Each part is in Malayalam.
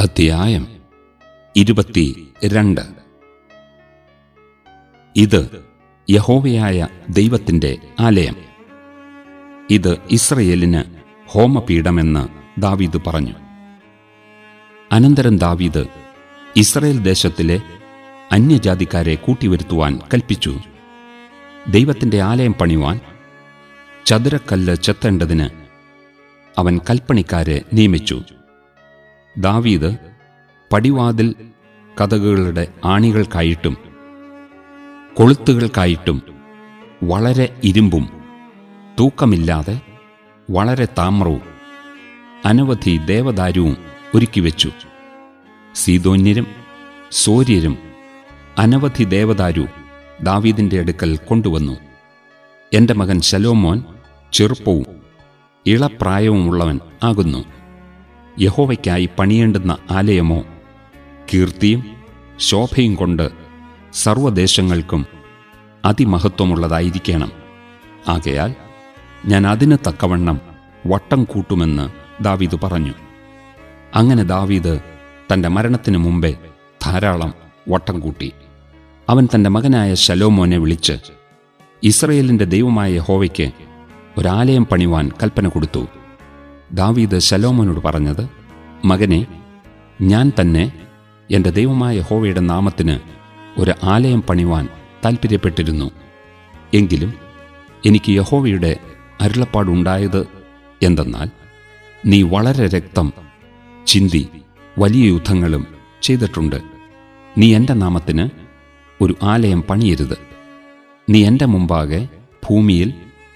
അധ്യായം ഇരുപത്തി രണ്ട് ഇത് യഹോവയായ ദൈവത്തിന്റെ ആലയം ഇത് ഇസ്രയേലിന് ഹോമപീഠമെന്ന് ദാവീദ് പറഞ്ഞു അനന്തരം ദാവീദ് ഇസ്രയേൽ ദേശത്തിലെ അന്യജാതിക്കാരെ കൂട്ടിവരുത്തുവാൻ കൽപ്പിച്ചു ദൈവത്തിന്റെ ആലയം പണിവാൻ ചതുരക്കല്ല് ചെത്തേണ്ടതിന് അവൻ കൽപ്പണിക്കാരെ നിയമിച്ചു ദാവീദ് പടിവാതിൽ കഥകുകളുടെ ആണികൾക്കായിട്ടും കൊളുത്തുകൾക്കായിട്ടും വളരെ ഇരുമ്പും തൂക്കമില്ലാതെ വളരെ താമ്രവും അനവധി ദേവദാരുവും ഒരുക്കിവെച്ചു സീതോന്യരും സൂര്യരും അനവധി ദേവദാരു ദാവീദിന്റെ അടുക്കൽ കൊണ്ടുവന്നു എന്റെ മകൻ ശലോമോൻ ചെറുപ്പവും ഇളപ്രായവുമുള്ളവൻ ആകുന്നു യഹോവയ്ക്കായി പണിയേണ്ടുന്ന ആലയമോ കീർത്തിയും ശോഭയും കൊണ്ട് സർവദേശങ്ങൾക്കും അതിമഹത്വമുള്ളതായിരിക്കണം ആകയാൽ ഞാൻ അതിന് തക്കവണ്ണം വട്ടം കൂട്ടുമെന്ന് ദാവീദ് പറഞ്ഞു അങ്ങനെ ദാവീദ് തന്റെ മരണത്തിനു മുമ്പേ ധാരാളം വട്ടം കൂട്ടി അവൻ തന്റെ മകനായ ശലോമോനെ വിളിച്ച് ഇസ്രയേലിന്റെ ദൈവമായ യഹോവയ്ക്ക് ഒരാലയം പണിവാൻ കൽപ്പന കൊടുത്തു ദാവീദ് ശലോമോനോട് പറഞ്ഞത് മകനെ ഞാൻ തന്നെ എൻ്റെ ദൈവമായ യഹോവയുടെ നാമത്തിന് ഒരു ആലയം പണിവാൻ താൽപ്പര്യപ്പെട്ടിരുന്നു എങ്കിലും എനിക്ക് യഹോവയുടെ അരുളപ്പാടുണ്ടായത് എന്തെന്നാൽ നീ വളരെ രക്തം ചിന്തി വലിയ യുദ്ധങ്ങളും ചെയ്തിട്ടുണ്ട് നീ എൻ്റെ നാമത്തിന് ഒരു ആലയം പണിയരുത് നീ എൻ്റെ മുമ്പാകെ ഭൂമിയിൽ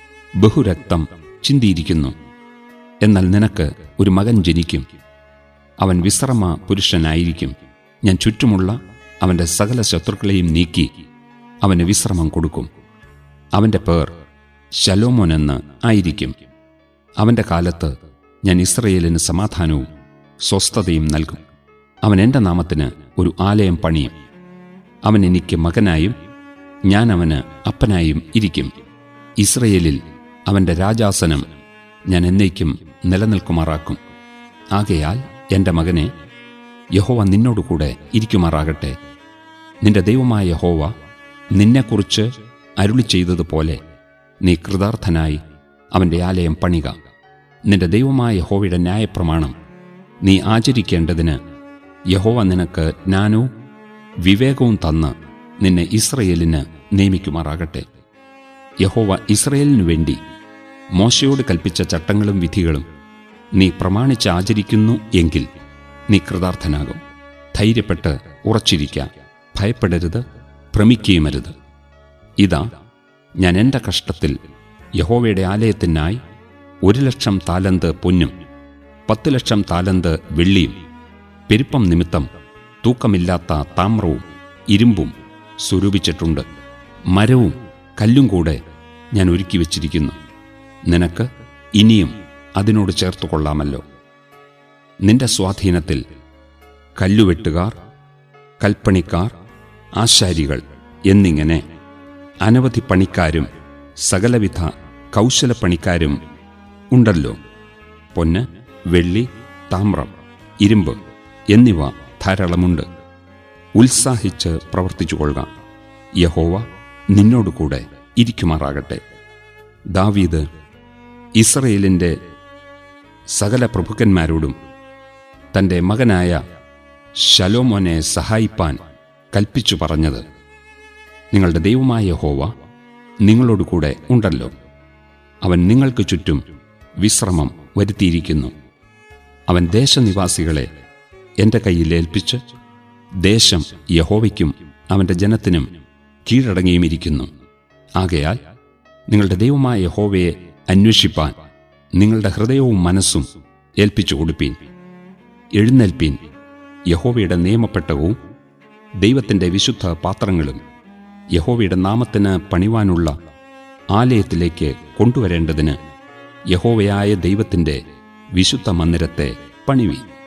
ബഹുരക്തം ചിന്തിയിരിക്കുന്നു എന്നാൽ നിനക്ക് ഒരു മകൻ ജനിക്കും അവൻ വിശ്രമ പുരുഷനായിരിക്കും ഞാൻ ചുറ്റുമുള്ള അവൻ്റെ സകല ശത്രുക്കളെയും നീക്കി അവന് വിശ്രമം കൊടുക്കും അവൻ്റെ പേർ ശലോമോൻ എന്ന് ആയിരിക്കും അവൻ്റെ കാലത്ത് ഞാൻ ഇസ്രയേലിന് സമാധാനവും സ്വസ്ഥതയും നൽകും അവൻ എൻ്റെ നാമത്തിന് ഒരു ആലയം പണിയും അവൻ എനിക്ക് മകനായും ഞാൻ അവന് അപ്പനായും ഇരിക്കും ഇസ്രയേലിൽ അവൻ്റെ രാജാസനം ഞാൻ എന്നേക്കും നിലനിൽക്കുമാറാക്കും ആകയാൽ എൻ്റെ മകനെ യഹോവ നിന്നോടുകൂടെ ഇരിക്കുമാറാകട്ടെ നിന്റെ ദൈവമായ യഹോവ നിന്നെക്കുറിച്ച് അരുളി ചെയ്തതുപോലെ നീ കൃതാർത്ഥനായി അവൻ്റെ ആലയം പണിക നിന്റെ ദൈവമായ യഹോവയുടെ ന്യായപ്രമാണം നീ ആചരിക്കേണ്ടതിന് യഹോവ നിനക്ക് ജ്ഞാനവും വിവേകവും തന്ന് നിന്നെ ഇസ്രയേലിന് നിയമിക്കുമാറാകട്ടെ യഹോവ ഇസ്രയേലിനു വേണ്ടി മോശയോട് കൽപ്പിച്ച ചട്ടങ്ങളും വിധികളും നീ പ്രമാണിച്ച് ആചരിക്കുന്നു എങ്കിൽ നീ കൃതാർത്ഥനാകും ധൈര്യപ്പെട്ട് ഉറച്ചിരിക്ക ഭയപ്പെടരുത് ഭ്രമിക്കുകയുമരുത് ഇതാ ഞാൻ എൻ്റെ കഷ്ടത്തിൽ യഹോവയുടെ ആലയത്തിനായി ഒരു ലക്ഷം താലന്ത് പൊന്നും പത്ത് ലക്ഷം താലന്ത് വെള്ളിയും പെരുപ്പം നിമിത്തം തൂക്കമില്ലാത്ത താമ്രവും ഇരുമ്പും സ്വരൂപിച്ചിട്ടുണ്ട് മരവും കല്ലും കൂടെ ഞാൻ ഒരുക്കി വച്ചിരിക്കുന്നു നിനക്ക് ഇനിയും അതിനോട് ചേർത്തു കൊള്ളാമല്ലോ നിന്റെ സ്വാധീനത്തിൽ കല്ലുവെട്ടുകാർ കൽപ്പണിക്കാർ ആശാരികൾ എന്നിങ്ങനെ അനവധി പണിക്കാരും സകലവിധ കൗശലപ്പണിക്കാരും ഉണ്ടല്ലോ പൊന്ന് വെള്ളി താമ്രം ഇരുമ്പ് എന്നിവ ധാരാളമുണ്ട് ഉത്സാഹിച്ച് പ്രവർത്തിച്ചുകൊള്ളുക യഹോവ നിന്നോടുകൂടെ ഇരിക്കുമാറാകട്ടെ ദാവീദ് ഇസ്രയേലിൻ്റെ സകല പ്രഭുക്കന്മാരോടും തൻ്റെ മകനായ ശലോമോനെ സഹായിപ്പാൻ കൽപ്പിച്ചു പറഞ്ഞത് നിങ്ങളുടെ ദൈവമായ യഹോവ നിങ്ങളോടുകൂടെ ഉണ്ടല്ലോ അവൻ നിങ്ങൾക്ക് ചുറ്റും വിശ്രമം വരുത്തിയിരിക്കുന്നു അവൻ ദേശനിവാസികളെ എൻ്റെ കയ്യിൽ ഏൽപ്പിച്ച് ദേശം യഹോവയ്ക്കും അവൻ്റെ ജനത്തിനും കീഴടങ്ങിയുമിരിക്കുന്നു ആകയാൽ നിങ്ങളുടെ ദൈവമായ യഹോവയെ അന്വേഷിപ്പാൻ നിങ്ങളുടെ ഹൃദയവും മനസ്സും ഏൽപ്പിച്ചു കൊടുപ്പീൻ എഴുന്നേൽപ്പീൻ യഹോവയുടെ നിയമപ്പെട്ടവും ദൈവത്തിൻ്റെ വിശുദ്ധ പാത്രങ്ങളും യഹോവയുടെ നാമത്തിന് പണിവാനുള്ള ആലയത്തിലേക്ക് കൊണ്ടുവരേണ്ടതിന് യഹോവയായ ദൈവത്തിൻ്റെ വിശുദ്ധ മന്ദിരത്തെ പണിവി